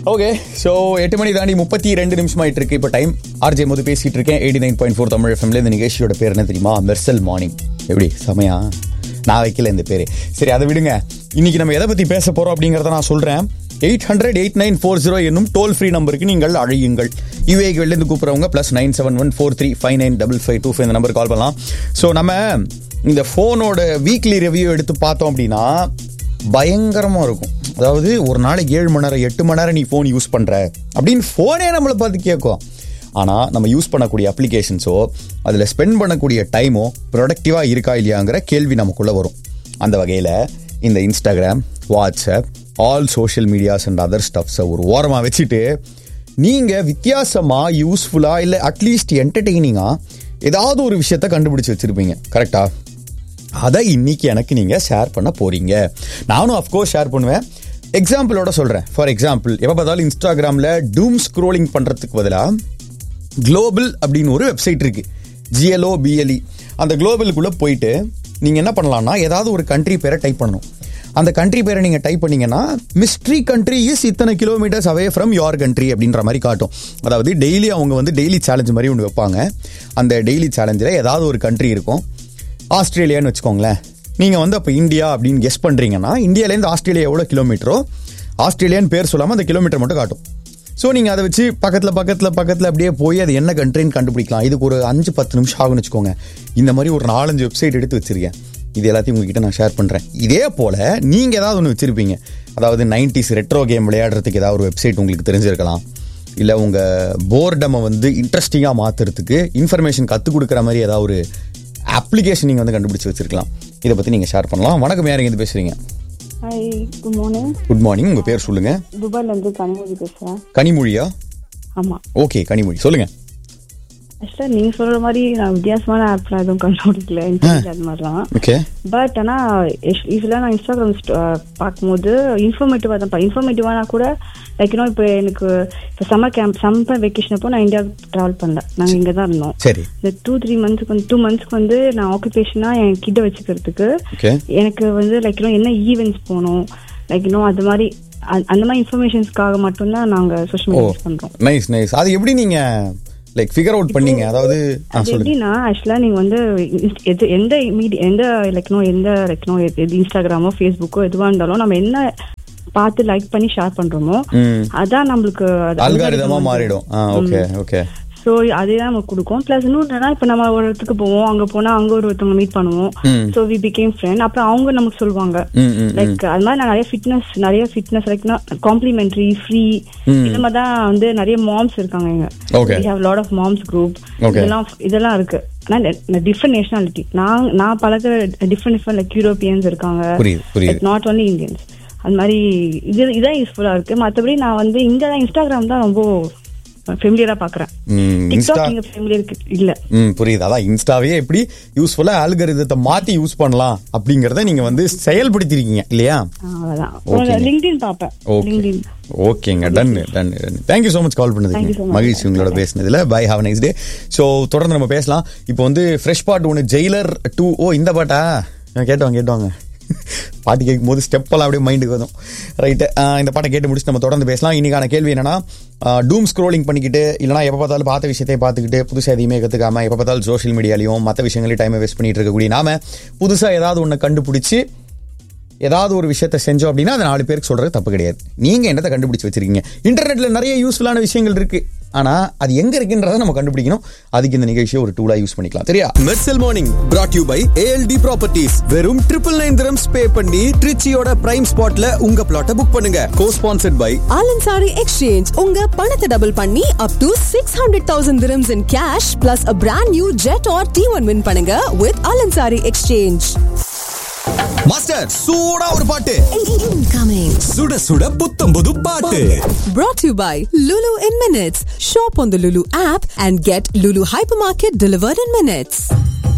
Okay so எட்டு மணி தாண்டி முப்பத்தி ரெண்டு நிமிஷம் ஆயிட்டு இருக்கு இப்போ டைம் ஆர்ஜே மோது பேசிட்டு இருக்கேன் eighty nine point four Tamil எஃப்எம்ல இந்த நிகழ்ச்சியோட பேர் என்ன தெரியுமா மெர்சல் மார்னிங் எப்படி சமயா நான் வைக்கல இந்த பேரு சரி அதை விடுங்க இன்னைக்கு நம்ம எதை பத்தி பேச போறோம் அப்படிங்கறத நான் சொல்றேன் eight hundred eight nine four zero என்னும் டோல் ஃப்ரீ நம்பருக்கு நீங்கள் அழையுங்கள் யூஏக்கு வெளிலேருந்து கூப்பிட்றவங்க plus nine seven one four three five nine double five two five இந்த நம்பர் கால் பண்ணலாம் ஸோ நம்ம இந்த ஃபோனோட வீக்லி ரிவ்யூ எடுத்து பார்த்தோம் அப்படின்னா பயங்கரமாக இருக்கும் அதாவது ஒரு நாளைக்கு ஏழு மணி நேரம் எட்டு மணி நேரம் நீ ஃபோன் யூஸ் பண்ணுற அப்படின்னு ஃபோனே நம்மளை பார்த்து கேட்கும் ஆனால் நம்ம யூஸ் பண்ணக்கூடிய அப்ளிகேஷன்ஸோ அதில் ஸ்பெண்ட் பண்ணக்கூடிய டைமோ ப்ரொடக்டிவாக இருக்கா இல்லையாங்கிற கேள்வி நமக்குள்ளே வரும் அந்த வகையில் இந்த Instagram WhatsApp all social medias and other ஸ்டப்ஸை ஒரு ஓரமாக வச்சுட்டு நீங்கள் வித்தியாசமாக யூஸ்ஃபுல்லாக இல்லை அட்லீஸ்ட் என்டர்டெய்னிங்காக ஏதாவது ஒரு விஷயத்த கண்டுபிடிச்சு வச்சுருப்பீங்க கரெக்டாக அதை இன்னைக்கு எனக்கு நீங்க ஷேர் பண்ண போறீங்க நானும் அஃப்கோர்ஸ் ஷேர் பண்ணுவேன் எக்ஸாம்பிளோட சொல்றேன் ஃபார் எக்ஸாம்பிள் எப்போ பார்த்தாலும் இன்ஸ்டாகிராமில் டூம் ஸ்க்ரோலிங் பண்றதுக்கு பதிலாக குளோபல் அப்படின்னு ஒரு வெப்சைட் இருக்கு ஜிஎல்ஓ பிஎல்இ அந்த குளோபலுக்குள்ள போயிட்டு நீங்க என்ன பண்ணலாம்னா ஏதாவது ஒரு கண்ட்ரி பேரை டைப் பண்ணணும் அந்த கண்ட்ரி பேரை நீங்க டைப் பண்ணீங்கன்னா மிஸ்ட்ரி கண்ட்ரி இஸ் இத்தனை kilometres away from your country அப்படின்ற மாதிரி காட்டும் அதாவது டெய்லி அவங்க வந்து டெய்லி சேலஞ்ச் மாதிரி ஒன்று வைப்பாங்க அந்த டெய்லி சேலஞ்சில் ஏதாவது ஒரு கண்ட்ரி இருக்கும் ஆஸ்திரேலியான்னு வச்சுக்கோங்களேன் நீங்கள் வந்து அப்போ இந்தியா அப்படின்னு கெஸ் பண்ணுறீங்கன்னா இந்தியாவிலேருந்து ஆஸ்திரேலியா எவ்வளோ கிலோமீட்டரோ ஆஸ்திரேலியான்னு பேர் சொல்லாமல் அந்த கிலோமீட்டர் மட்டும் காட்டும் ஸோ நீங்கள் அதை வச்சு பக்கத்தில் பக்கத்தில் பக்கத்தில் அப்படியே போய் அது என்ன கண்ட்ரின்னு கண்டுபிடிக்கலாம் இதுக்கு ஒரு அஞ்சு பத்து நிமிஷம் ஆகும்னு வச்சுக்கோங்க இந்த மாதிரி ஒரு நாலஞ்சு வெப்சைட் எடுத்து வச்சிருக்கேன் இது எல்லாத்தையும் உங்ககிட்ட நான் ஷேர் பண்ணுறேன் இதே போல் நீங்கள் ஏதாவது ஒன்று வச்சுருப்பீங்க அதாவது நைன்டிஸ் ரெட்ரோ கேம் விளையாடுறதுக்கு ஏதாவது ஒரு வெப்சைட் உங்களுக்கு தெரிஞ்சிருக்கலாம் இல்லை உங்கள் போர்டமை வந்து இன்ட்ரெஸ்டிங்காக மாற்றுறதுக்கு இன்ஃபர்மேஷன் கற்றுக் கொடுக்குற மாதிரி ஏதாவது ஒரு அப்ளிகேஷன் நீங்கள் வந்து கண்டுபிடிச்சு வச்சிருக்கலாம் இதை பற்றி நீங்கள் ஷேர் பண்ணலாம் வணக்கம் யார் எங்கேருந்து பேசுகிறீங்க hi good morning good morning உங்கள் பேர் சொல்லுங்கள் துபாயில இருந்து கனிமொழி பேசுறேன் கனிமொழியா ஆமா ஓகே கனிமொழி சொல்லுங்கள் ஆக்சுவலா நீங்க சொல்ற மாதிரி நான் வித்தியாசமான ஆப்லாம் எதுவும் கண்டுபிடிக்கல இன்ஸ்டாகிராம் அது மாதிரிலாம் ஓகே பட் ஆனா யூஸ்வலா நான் இன்ஸ்டாகிராம் பார்க்கும்போது இன்ஃபர்மேட்டிவா தான் இன்ஃபர்மேட்டிவானா கூட லைக் இன்னும் இப்போ எனக்கு இப்போ சம்மர் கேம்ப் சம்மர் வெக்கேஷன் அப்போ நான் இந்தியாவுக்கு ட்ராவல் பண்ணல நாங்க இங்க தான் இருந்தோம் சரி இந்த டூ த்ரீ மந்த்ஸ்க்கு வந்து டூ மந்த்ஸ்க்கு வந்து நான் ஆக்குபேஷனா என் கிட்ட வச்சுக்கிறதுக்கு ஓகே எனக்கு வந்து லைக் இன்னும் என்ன ஈவெண்ட்ஸ் போகணும் லைக் இன்னும் அது மாதிரி அ- அந்த மாதிரி இன்ஃபர்மேஷன்ஸ்க்காக மட்டும்தான் நாங்க சோஷியல் ஓ மீடியா யூஸ் பண்றோம் நைஸ் நைஸ் அது எப்படி நீங்கள் லைக் ஃபிகர் அவுட் பண்ணீங்க அதாவது ஆ அது சொல்லுங்க எப்படின்னா ஆக்சுவலா நீங்க வந்து இன்ஸ்- எது- எந்த மீடியா எந்த லைக்னோ எந்த லைக்னோ இன்ஸ்டாகிராமோ ஃபேஸ்புக்கோ எதுவா இருந்தாலும் நம்ம என்ன பார்த்து லைக் பண்ணி ஷேர் பண்றோமோ ம் அதான் நம்மளுக்கு அது அல்காரிதமா algorithm மாறிடும் ஆ ஓகே ஓகே ஸோ அதே தான் நமக்கு கொடுக்கும் ப்ளஸ் இன்னும் என்னன்னா இப்போ நம்ம ஒரு இடத்துக்கு போவோம் அங்க போனா அங்க ஒரு ஒருத்தவங்க மீட் பண்ணுவோம் ம். ஸோ வி பிகேம் ஃப்ரெண்ட் அப்புறம் அவங்க நமக்கு சொல்லுவாங்க ம் ம் ம் லைக் அது மாதிரி நான் நிறைய ஃபிட்னஸ் நிறைய ஃபிட்னஸ் லைக்னா காம்ப்ளிமெண்ட்ரி ஃப்ரீ ம். இந்த மாதிரி தான் வந்து நிறைய மாம்ஸ் இருக்காங்க இங்க Okay. we have lot of moms group Okay. இதெல்லாம் இதெல்லாம் இருக்கு ஆனா டிஃப்ரெண்ட் நேஷனாலிட்டி நான் நான் பழகுற டிஃப்ரெண்ட் டிஃப்ரெண்ட் லைக் யூரோப்பியன்ஸ் இருக்காங்க புரியுது, புரியுது. நாட் ஒன்லி இந்தியன்ஸ் அது மாதிரி இது இதான் யூஸ்ஃபுல்லா இருக்கு மத்தபடி நான் வந்து இங்க தான் இன்ஸ்டாகிராம் தான் ரொம்ப ஃபெமிலியரா பாக்குறேன் ம் இன்ஸ்டா டிக்டாக் இங்க ஃபெமிலியர் இல்ல ம் புரியுது அதான் இன்ஸ்டாவே எப்படி யூஸ்ஃபுல்லா ஆல்கரிதத்தை மாத்தி யூஸ் பண்ணலாம் அப்படிங்கறத நீங்க வந்து செயல்படுத்திருக்கீங்க இல்லையா அவ்வளவுதான் Okay. லிங்க்டின் பாப்பேன் ஓகே லிங்க்டின் ஓகேங்க done done done thank you so much call Thank you so பண்ணதுக்கு much. மகிழ்ச்சி உங்களோட பேசினதுல bye have nice day so தொடர்ந்து நம்ம பேசலாம் இப்போ வந்து ஃப்ரெஷ் பாட் ஒன்று ஜெயிலர் டூ ஓ இந்த பாட்டா ஆ, கேட்டோங்க கேட்டோங்க பாட்டு கேட்கும் போது ஸ்டெப்பெல்லாம் அப்படியே மைண்டுக்கு வரும் ரைட்டு இந்த பாட்டை கேட்டு முடிச்சு நம்ம தொடர்ந்து பேசலாம் இன்னைக்கான கேள்வி என்னன்னா டூம் ஸ்க்ரோலிங் பண்ணிக்கிட்டு இல்லைனா எப்போ பார்த்தாலும் பார்த்த விஷயத்தை பார்த்துக்கிட்டு புதுசாக எதையுமே கற்றுக்காம எப்போ பார்த்தாலும் சோஷியல் மீடியாலையும் மற்ற விஷயங்களையும் டைமை வேஸ்ட் பண்ணிட்டு இருக்கக்கூடிய நாம புதுசாக ஏதாவது ஒன்று கண்டுபிடிச்சி ஏதாவது ஒரு விஷயத்த செஞ்சோம் அப்படின்னா அதை நாலு பேருக்கு சொல்றது தப்பு கிடையாது நீங்க என்னத்தை கண்டுபிடிச்சு வச்சிருக்கீங்க இன்டர்நெட்ல நிறைய யூஸ்ஃபுல்லான விஷயங்கள் இருக்கு ஆனா அது எங்க இருக்குன்றதை நம்ம கண்டுபிடிக்கணும் அதுக்கு இந்த நிகழ்ச்சியை ஒரு டூலா யூஸ் பண்ணிக்கலாம் சரியா Mersal morning brought you by ALT properties வெறும் ட்ரிபிள் நைன் திரம்ஸ் பே பண்ணி ட்ரிச்சியோட பிரைம் ஸ்பாட்ல உங்க பிளாட்டை புக் பண்ணுங்க co sponsored by Alansari exchange உங்க பணத்தை டபுள் பண்ணி up to six hundred thousand dirhams in cash plus a brand new Jetour T one win பண்ணுங்க வித் ஆலன்சாரி எக்ஸ்சேஞ்ச் மாஸ்டர் சூடா ஒரு பாட்டு இன்கமிங் சுட சுட புத்தம் புது பாட்டு brought to you by Lulu in minutes shop on the Lulu app and get Lulu hypermarket delivered in minutes